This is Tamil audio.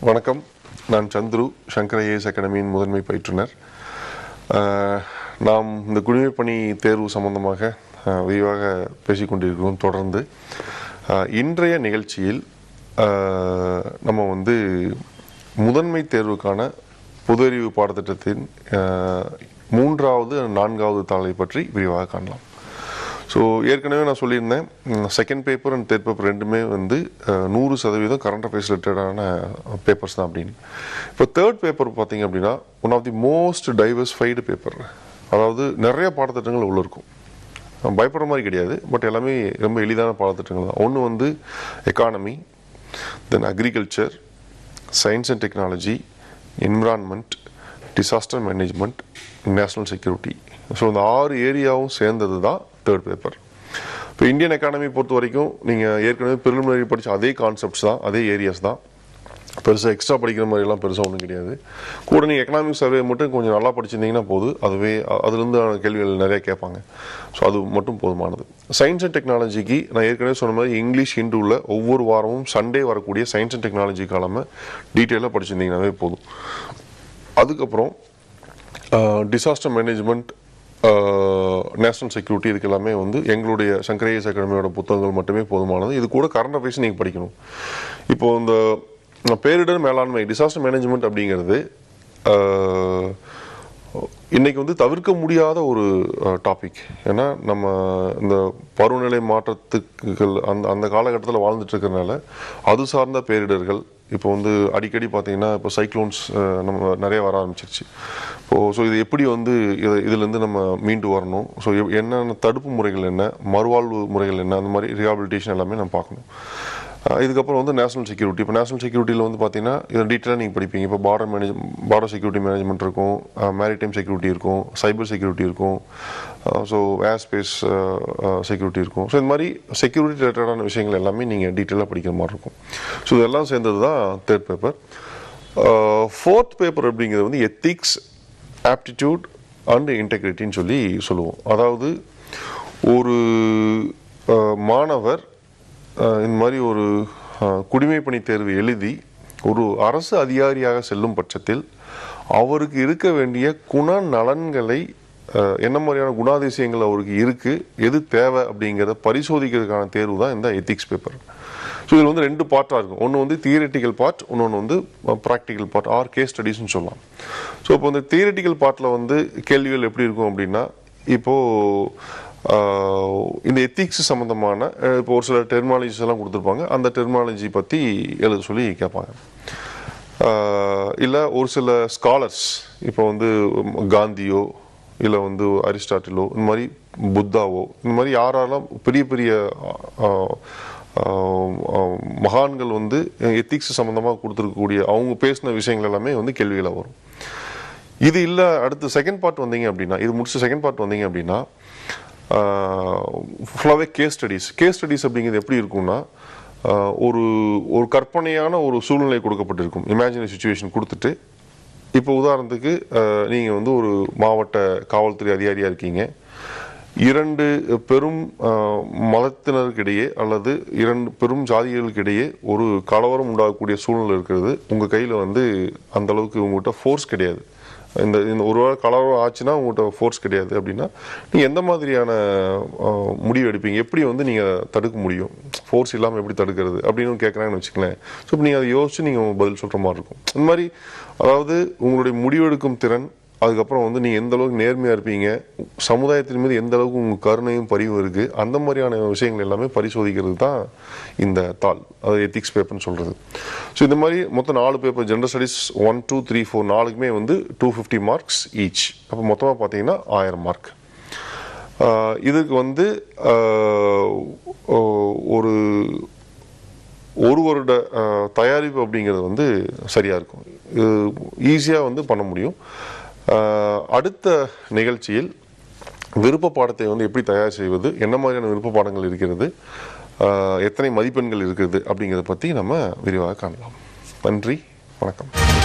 வணக்கம் நான் சந்துரு சங்கர ஐஏஎஸ் அகாடமியின் முதன்மை பயிற்றுனர் அஹ், நாம் இந்த குடிமைப் பணி தேர்வு சம்பந்தமாக அஹ், விரிவாக பேசிக் கொண்டிருக்கிறோம் தொடர்ந்து அஹ், இன்றைய நிகழ்ச்சியில் அஹ், நம்ம வந்து முதன்மை தேர்வுக்கான பொது அறிவு பாடத்திட்டத்தின் அஹ், மூன்றாவது நான்காவது தாளை பற்றி விரிவாக காணலாம் ஸோ ஏற்கனவே நான் சொல்லியிருந்தேன் second paper and third paper ரெண்டுமே வந்து அஹ், நூறு சதவீதம் கரண்ட் அஃபேர்ஸ் ரிலேட்டடான பேப்பர்ஸ் தான் அப்படின்னு இப்போ தேர்ட் பேப்பர் பார்த்தீங்க அப்படின்னா one of the most diversified paper அதாவது நிறைய பாடத்திட்டங்கள் உள்ள இருக்கும் அஹ், பயப்படுற மாதிரி கிடையாது பட் எல்லாமே ரொம்ப எளிதான பாடத்திட்டங்கள் தான் ஒன்று வந்து economy then agriculture science and technology environment disaster management national security so இந்த ஆறு ஏரியாவும் சேர்ந்தது தான் தேர்ட் பேப்பர் இப்போ இந்தியன் எக்கானமி பொறுத்த வரைக்கும் நீங்கள் ஏற்கனவே ப்ரிலிமினரி படித்த அதே கான்செப்ட்ஸ் தான் அதே ஏரியாஸ் தான் பெருசாக எக்ஸ்ட்ரா படிக்கிற மாதிரிலாம் பெருசாக ஒன்றும் கிடையாது கூட நீங்கள் எக்கனாமிக் சர்வே மட்டும் கொஞ்சம் நல்லா படிச்சிருந்தீங்கன்னா போதும் அதுவே அ- அதுலேருந்து கேள்விகள் நிறைய கேட்பாங்க ஸோ அது மட்டும் போதுமானது சயின்ஸ் அண்ட் டெக்னாலஜிக்கு நான் ஏற்கனவே சொன்ன மாதிரி இங்கிலீஷ் ஹிந்துவில் ஒவ்வொரு வாரமும் சண்டே வரக்கூடிய சயின்ஸ் அண்ட் டெக்னாலஜி காலமை டீட்டெயிலாக படிச்சிருந்தீங்கன்னாவே போதும் அதுக்கப்புறம் டிசாஸ்டர் மேனேஜ்மெண்ட் நேஷனல் செக்யூரிட்டி இதுக்கு எல்லாமே வந்து எங்களுடைய சங்கரேயஸ் அகாடமியோட புத்தகங்கள் மட்டுமே போதுமானது இது கூட கரண்ட் அஃபேர்ஸ் நீங்கள் படிக்கணும் இப்போ இந்த பேரிடர் மேலாண்மை டிசாஸ்டர் மேனேஜ்மெண்ட் அப்படிங்கிறது அஹ், இன்னைக்கு வந்து தவிர்க்க முடியாத ஒரு டாபிக் ஏன்னா நம்ம இந்த பருவநிலை மாற்றத்துக்கு அந்த அந்த காலகட்டத்தில் வாழ்ந்துட்டு இருக்கிறதுனால அது சார்ந்த பேரிடர்கள் இப்போ வந்து அடிக்கடி பார்த்தீங்கன்னா இப்போ சைக்ளோன்ஸ் நம்ம நிறைய வர ஆரம்பிச்சிருச்சு இப்போ ஸோ இது எப்படி வந்து இதை இதுலேருந்து நம்ம மீண்டு வரணும் ஸோ என்னென்ன தடுப்பு முறைகள் என்ன மறுவாழ்வு முறைகள் என்ன அந்த மாதிரி ரிஹாபிலிட்டேஷன் எல்லாமே நம்ம பார்க்கணும் அஹ் இதுக்கப்புறம் வந்து நேஷனல் செக்யூரிட்டி இப்போ நேஷனல் செக்யூரிட்டியில் வந்து பார்த்தீங்கன்னா இதை டீட்டெயிலாக நீங்கள் படிப்பீங்க இப்போ border manage border security management இருக்கும் மேரிடைம் செக்யூரிட்டி இருக்கும் சைபர் செக்யூரிட்டி இருக்கும் ஸோ ஏர் ஸ்பேஸ் செக்யூரிட்டி இருக்கும் ஸோ இந்த மாதிரி செக்யூரிட்டி ரிலேட்டடான விஷயங்கள் எல்லாமே நீங்கள் டீட்டெயிலாக படிக்கிற மாதிரி இருக்கும் ஸோ இதெல்லாம் சேர்ந்தது தான் தேர்ட் பேப்பர் ஃபோர்த் பேப்பர் அப்படிங்கிறது வந்து எத்திக்ஸ் ஆப்டிடியூட் அண்ட் இன்டெகிரிட்டின்னு சொல்லி சொல்லுவோம் அதாவது ஒரு அஹ், மாணவர் அஹ், இந்த மாதிரி ஒரு அஹ், குடிமைப் பணி தேர்வு எழுதி ஒரு அரசு அதிகாரியாக செல்லும் பட்சத்தில் அவருக்கு இருக்க வேண்டிய குணநலன்களை அஹ், என்ன மாதிரியான குணாதிசயங்கள் அவருக்கு இருக்கு எது தேவை அப்படிங்கிறத பரிசோதிக்கிறதுக்கான தேர்வு தான் இந்த எத்திக்ஸ் பேப்பர் ஸோ இதில் வந்து ரெண்டு பார்ட்டாக இருக்கும் ஒன்று வந்து தியரிட்டிக்கல் பார்ட் இன்னொன்று வந்து ப்ராக்டிக்கல் பார்ட் ஆர் கேஸ் ஸ்டடீஸ்னு சொல்லலாம் ஸோ இப்போ இந்த தியரிட்டிக்கல் பார்ட்டில் வந்து கேள்விகள் எப்படி இருக்கும் அப்படின்னா இப்போது ஆஹ் இந்த எத்திக்ஸ் சம்மந்தமான அஹ் இப்போ ஒரு சில டெர்மாலஜிஸ் எல்லாம் கொடுத்துருப்பாங்க அந்த டெர்மாலஜி பற்றி எழுத சொல்லி கேட்பாங்க இல்லை ஒரு சில ஸ்காலர்ஸ் இப்போ வந்து காந்தியோ இல்லை வந்து அரிஸ்டாட்டிலோ இந்த மாதிரி புத்தாவோ இந்த மாதிரி யாரெல்லாம் பெரிய பெரிய ஆஹ், ஆஹ், ஆஹ், மகான்கள் வந்து எத்திக்ஸ் சம்மந்தமாக கொடுத்துருக்கக்கூடிய அவங்க பேசின விஷயங்கள் எல்லாமே வந்து கேள்விகளாக வரும் இது இல்லை அடுத்து செகண்ட் பார்ட் வந்தீங்க அப்படின்னா இது முடிச்ச செகண்ட் பார்ட் வந்தீங்க அப்படின்னா ஃபுல்லாகவே கேஸ் ஸ்டடீஸ் கேஸ் ஸ்டடீஸ் அப்படிங்கிறது எப்படி இருக்கும்னா ஆஹ், ஒரு ஒரு கற்பனையான ஒரு சூழ்நிலை கொடுக்கப்பட்டிருக்கும் இமேஜினரி சுச்சுவேஷன் கொடுத்துட்டு இப்போ உதாரணத்துக்கு ஆஹ், நீங்க வந்து ஒரு மாவட்ட காவல்துறை அதிகாரியா இருக்கீங்க இரண்டு பெரும் ஆஹ், மதத்தினருக்கிடையே அல்லது இரண்டு பெரும் ஜாதிகளுக்கிடையே ஒரு கலவரம் உண்டாகக்கூடிய சூழ்நிலை இருக்கிறது உங்க கையில வந்து அந்த அளவுக்கு உங்ககிட்ட ஃபோர்ஸ் கிடையாது இந்த இந்த ஒரு வேளை கலவரம் ஆச்சுன்னா உங்கள்கிட்ட ஃபோர்ஸ் கிடையாது அப்படின்னா நீங்கள் எந்த மாதிரியான ஆஹ், முடிவு எடுப்பீங்க எப்படி வந்து நீங்கள் தடுக்க முடியும் ஃபோர்ஸ் இல்லாமல் எப்படி தடுக்கிறது அப்படின்னு கேட்குறாங்கன்னு வச்சுக்கலேன் ஸோ இப்போ நீங்கள் அதை யோசிச்சு நீங்கள் பதில் சொல்கிற மாதிரி இருக்கும் இந்த மாதிரி அதாவது உங்களுடைய முடிவெடுக்கும் திறன் அதுக்கப்புறம் வந்து நீங்கள் எந்த அளவுக்கு நேர்மையாக இருப்பீங்க சமுதாயத்தின் மீது எந்த அளவுக்கு உங்கள் கருணையும் பரிவும் இருக்குது அந்த மாதிரியான விஷயங்கள் எல்லாமே பரிசோதிக்கிறது தான் இந்த தாள் அது எத்திக்ஸ் பேப்பர்னு சொல்கிறது ஸோ இந்த மாதிரி மொத்தம் நாலு paper general studies one two three four நாலுக்குமே வந்து டூ ஃபிஃப்டி மார்க்ஸ் ஈச் அப்போ மொத்தமாக பார்த்தீங்கன்னா ஆயிரம் மார்க் இதுக்கு வந்து ஆஹ், ஓ- ஒரு ஒரு வருட ஆஹ், தயாரிப்பு அப்படிங்கிறது வந்து சரியாக இருக்கும் இது ஈஸியாக வந்து பண்ண முடியும் ஆஹ், அடுத்த நிகழ்ச்சியில் விருப்ப பாடத்தை வந்து எப்படி தயார் செய்வது என்ன மாதிரியான விருப்ப பாடங்கள் இருக்கிறது ஆஹ், எத்தனை மதிப்பெண்கள் இருக்கிறது அப்படிங்கிறத பற்றி நம்ம விரிவாக காணலாம் நன்றி வணக்கம்